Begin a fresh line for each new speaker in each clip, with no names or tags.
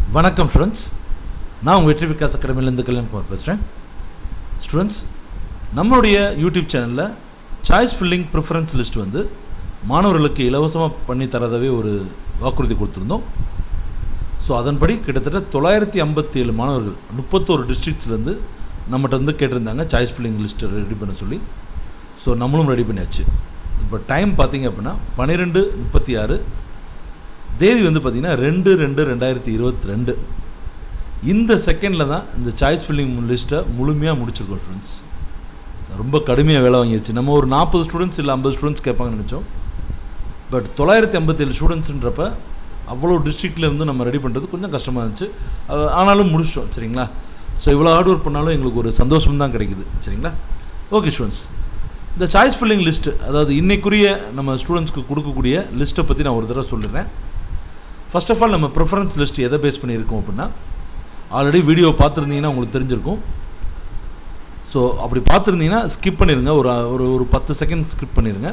வணக்கம் ஸ்டூடெண்ட்ஸ் நான் உங்கள் வெற்றி விகாஸ் அகாடமிலேருந்து கல்யாண்குமார் பேசுகிறேன் ஸ்டூடெண்ட்ஸ் நம்மளுடைய யூடியூப் சேனலில் சாய்ஸ் ஃபில்லிங் ப்ரிஃபரன்ஸ் லிஸ்ட் வந்து மாணவர்களுக்கு இலவசமாக பண்ணி தரதாவே ஒரு வாக்குறுதி கொடுத்துருந்தோம் ஸோ அதன்படி கிட்டத்தட்ட தொள்ளாயிரத்தி ஐம்பத்தி ஏழு மாணவர்கள் முப்பத்தோரு டிஸ்ட்ரிக்ட்ஸ்லேருந்து நம்மகிட்ட வந்து கேட்டிருந்தாங்க சாய்ஸ் ஃபில்லிங் லிஸ்ட்டை ரெடி பண்ண சொல்லி ஸோ நம்மளும் ரெடி பண்ணியாச்சு இப்போ டைம் பார்த்தீங்க அப்படின்னா பன்னிரெண்டு முப்பத்தி ஆறு தேதி வந்து பார்த்திங்கன்னா ரெண்டு ரெண்டு ரெண்டாயிரத்தி இருபத்தி ரெண்டு இந்த செகண்டில் தான் இந்த சாய்ஸ் ஃபில்லிங் லிஸ்ட்டை முழுமையாக முடிச்சிருக்கோம் ஸ்டூடெண்ட்ஸ் ரொம்ப கடுமையாக வேலை வாங்கிடுச்சு நம்ம ஒரு நாற்பது ஸ்டூடெண்ட்ஸ் இல்லை ஐம்பது ஸ்டூடெண்ட்ஸ் கேட்பாங்கன்னு நினச்சோம் பட் தொள்ளாயிரத்தி ஐம்பத்தேழு ஸ்டூடெண்ட்ஸுன்றப்ப அவ்வளோ டிஸ்ட்ரிக்டில் இருந்து நம்ம ரெடி பண்ணுறது கொஞ்சம் கஷ்டமாக இருந்துச்சு அது ஆனாலும் முடிச்சிட்டோம் சரிங்களா ஸோ இவ்வளோ ஹார்ட் ஒர்க் பண்ணாலும் எங்களுக்கு ஒரு சந்தோஷம் தான் கிடைக்குது சரிங்களா ஓகே ஸ்டூடெண்ட்ஸ் இந்த சாய்ஸ் ஃபில்லிங் லிஸ்ட்டு அதாவது இன்னைக்குரிய நம்ம ஸ்டூடெண்ட்ஸ்க்கு கொடுக்கக்கூடிய லிஸ்ட்டை பற்றி நான் ஒரு தடவை சொல்லிடுறேன் ஃபர்ஸ்ட் ஆஃப் ஆல் நம்ம ப்ரிஃபரன்ஸ் லிஸ்ட் எதை பேஸ் பண்ணியிருக்கோம் அப்படின்னா ஆல்ரெடி வீடியோ பார்த்துருந்தீங்கன்னா உங்களுக்கு தெரிஞ்சிருக்கும் ஸோ அப்படி பார்த்துருந்தீங்கன்னா ஸ்கிப் பண்ணிடுங்க ஒரு ஒரு ஒரு பத்து செகண்ட் ஸ்கிப் பண்ணிடுங்க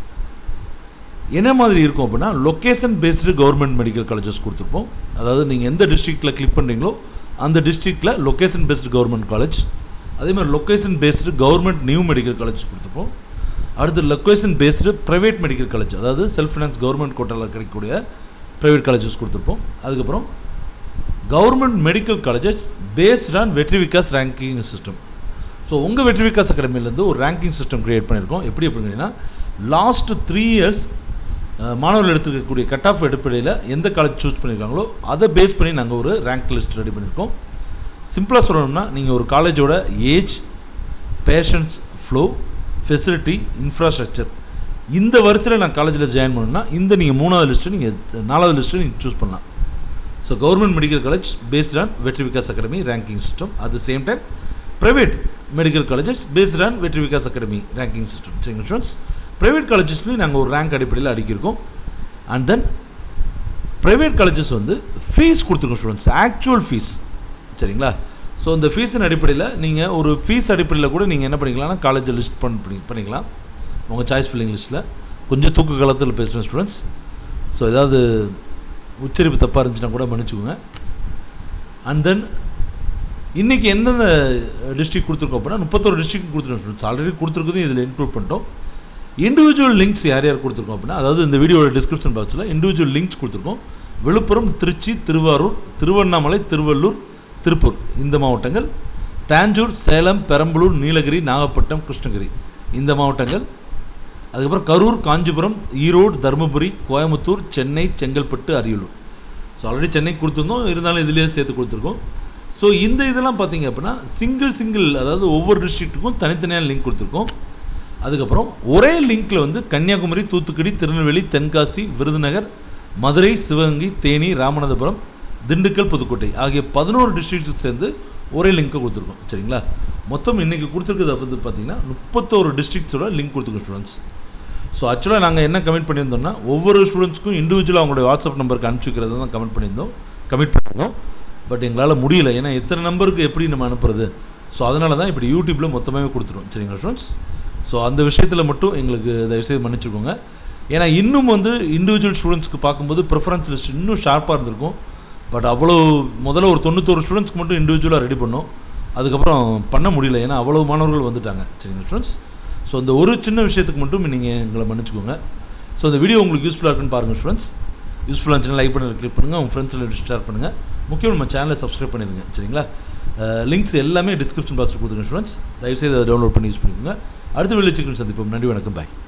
என்ன மாதிரி இருக்கும் அப்படின்னா location based government medical colleges கொடுத்துருப்போம் அதாவது நீங்கள் எந்த டிஸ்ட்ரிக்டில் கிளிக் பண்ணுறீங்களோ அந்த டிஸ்ட்ரிக்டில் லொக்கேஷன் பேஸ்டு கவர்மெண்ட் காலேஜ் அதே மாதிரி location based government new medical college கொடுத்துருப்போம் அடுத்து location based private medical college அதாவது செல்ஃப் ஃபினான்ஸ் கவர்மெண்ட் கோட்டாவில் கிடைக்கக்கூடிய ப்ரைவேட் காலேஜஸ் கொடுத்துருப்போம் அதுக்கப்புறம் government medical colleges based on Vetri Vikas ranking system so உங்கள் வெற்றி விகாஸ் அகாடமிலேருந்து ஒரு ரேங்கிங் சிஸ்டம் க்ரியேட் பண்ணியிருக்கோம் எப்படி அப்படிங்கன்னா லாஸ்ட் த்ரீ இயர்ஸ் மாணவர்கள் எடுத்துக்கக்கூடிய கட் ஆஃப் அடிப்படையில் எந்த காலேஜ் சூஸ் பண்ணியிருக்காங்களோ அதை பேஸ் பண்ணி நாங்கள் ஒரு ரேங்க் லிஸ்ட் ரெடி பண்ணியிருக்கோம் சிம்பிளாக சொல்லணும்னா நீங்கள் ஒரு காலேஜோட age patients flow facility infrastructure இந்த வரிசையில் நான் காலேஜில் ஜாயின் பண்ணணும்னா இந்த நீங்கள் மூணாவது லிஸ்ட்டு நீங்கள் நாலாவது லிஸ்ட்டு நீங்கள் சூஸ் பண்ணலாம் so government medical college based on Vetri Vikas Academy ranking system at the same time private medical colleges based on Vetri Vikas Academy ranking system சரிங்க ஸ்டூடெண்ட்ஸ் ப்ரைவேட் காலேஜஸ்லையும் நாங்கள் ஒரு ரேங்க் அடிப்படையில் அடிக்கிருக்கோம் அண்ட் தென் ப்ரைவேட் காலேஜஸ் வந்து ஃபீஸ் கொடுத்துருக்கோம் ஸ்டூடெண்ட்ஸ் ஆக்சுவல் ஃபீஸ் சரிங்களா so இந்த ஃபீஸின் அடிப்படையில் நீங்கள் ஒரு ஃபீஸ் அடிப்படையில் கூட நீங்கள் என்ன பண்ணிக்கலாம்னா காலேஜில் லிஸ்ட் பண்ணி பண்ணிக்கலாம் உங்கள் சாய்ஸ் ஃபில்லிங் லிஸ்ட்டில் கொஞ்சம் தூக்க காலத்தில் பேசுகிறேன் ஸ்டூடெண்ட்ஸ் ஸோ ஏதாவது உச்சரிப்பு தப்பாக இருந்துச்சுன்னா கூட மன்னிச்சுக்கோங்க அண்ட் தென் இன்றைக்கி எந்தெந்த டிஸ்ட்ரிக் கொடுத்துருக்கோம் அப்படின்னா முப்பத்தொரு டிஸ்ட்ரிக் கொடுத்துருக்கோம் ஸ்டூடெண்ட்ஸ் ஆல்ரெடி கொடுத்துருக்கதும் இதில் இன்க்ளூட் பண்ணிட்டோம் இண்டிவிஜுவல் லிங்க்ஸ் யார் யார் கொடுத்துருக்கோம் அப்படின்னா அதாவது இந்த வீடியோட டிஸ்கிரிப்ஷன் பாக்ஸில் இண்டிவிஜுவல் லிங்க்ஸ் கொடுத்துருக்கோம் விழுப்புரம் திருச்சி திருவாரூர் திருவண்ணாமலை திருவள்ளூர் திருப்பூர் இந்த மாவட்டங்கள் தாஞ்சூர் சேலம் பெரம்பலூர் நீலகிரி நாகப்பட்டினம் கிருஷ்ணகிரி இந்த மாவட்டங்கள் அதுக்கப்புறம் கரூர் காஞ்சிபுரம் ஈரோடு தருமபுரி கோயம்புத்தூர் சென்னை செங்கல்பட்டு அரியலூர் ஸோ ஆல்ரெடி சென்னை கொடுத்துருந்தோம் இருந்தாலும் இதுலேயே சேர்த்து கொடுத்துருக்கோம் ஸோ இந்த இதெல்லாம் பார்த்தீங்க அப்படின்னா சிங்கிள் சிங்கிள் அதாவது ஒவ்வொரு டிஸ்ட்ரிக்ட்டுக்கும் தனித்தனியான லிங்க் கொடுத்துருக்கோம் அதுக்கப்புறம் ஒரே லிங்க்கில் வந்து கன்னியாகுமரி தூத்துக்குடி திருநெல்வேலி தென்காசி விருதுநகர் மதுரை சிவகங்கை தேனி ராமநாதபுரம் திண்டுக்கல் புதுக்கோட்டை ஆகிய பதினோரு டிஸ்ட்ரிக்ட்ஸுக்கு சேர்ந்து ஒரே லிங்க்கை கொடுத்துருக்கோம் சரிங்களா மொத்தம் இன்றைக்கி கொடுத்துருக்குது வந்து பார்த்தீங்கன்னா முப்பத்தோரு டிஸ்ட்ரிக்ஸோட லிங்க் கொடுத்துருக்கோம் ஸ்டூடெண்ட்ஸ் ஸோ ஆக்சுவலாக நாங்கள் என்ன கமெண்ட் பண்ணியிருந்தோம்னா ஒவ்வொரு ஸ்டூடெண்ட்ஸ்க்கும் இண்டிவிஜுவலாக அவங்களுடைய வாட்ஸ்அப் நம்பருக்கு அனுப்பிச்சி வைக்கிறது தான் கமெண்ட் பண்ணியிருந்தோம் கமிட் பண்ணியிருந்தோம் பட் எங்களால் முடியல ஏன்னா எத்தனை நம்பருக்கு எப்படி நம்ம அனுப்புறது ஸோ அதனால தான் இப்படி யூடியூப்பில் மொத்தமாகவே கொடுத்துருவோம் சரிங்களா ஸ்டூடெண்ட்ஸ் ஸோ அந்த விஷயத்தில் மட்டும் எங்களுக்கு தயவுசெய்து மன்னிச்சுக்கோங்க ஏன்னா இன்னும் வந்து இண்டிவிஜுவல் ஸ்டூடெண்ட்ஸ்க்கு பார்க்கும்போது ப்ரிஃபரன்ஸ் லிஸ்ட் இன்னும் ஷார்ப்பாக இருந்திருக்கும் பட் அவ்வளோ முதல்ல ஒரு தொண்ணூத்தோரு ஸ்டூடெண்ட்ஸ்க்கு மட்டும் இண்டிவிஜுவலாக ரெடி பண்ணோம் அதுக்கப்புறம் பண்ண முடியல ஏன்னா அவ்வளோ மாணவர்கள் வந்துட்டாங்க சரிங்க ஸ்டூடெண்ட்ஸ் ஸோ இந்த ஒரு சின்ன விஷயத்துக்கு மட்டும் நீங்கள் எங்களை மன்னிச்சுக்கோங்க ஸோ இந்த வீடியோ உங்களுக்கு யூஸ்ஃபுல்லாக இருக்குன்னு பாருங்கள் ஸ்டூடெண்ட்ஸ் யூஸ்ஃபுல்லாக இருந்துச்சுன்னா லைக் பண்ணி கிளிக் பண்ணுங்கள் உங்கள் ஃப்ரெண்ட்ஸில் ஷேர் பண்ணுங்கள் முக்கியம் நம்ம சேனலை சப்ஸ்கிரைப் பண்ணிடுங்க சரிங்களா லிங்க்ஸ் எல்லாமே டிஸ்கிரிப்ஷன் பாக்ஸில் கொடுத்துருங்க ஸ்டூடெண்ட்ஸ் தயவுசெய்து அதை டவுன்லோட் பண்ணி யூஸ் பண்ணிக்கோங்க அடுத்த வெளியே சந்திப்போம் நன்றி வணக்கம் பாய்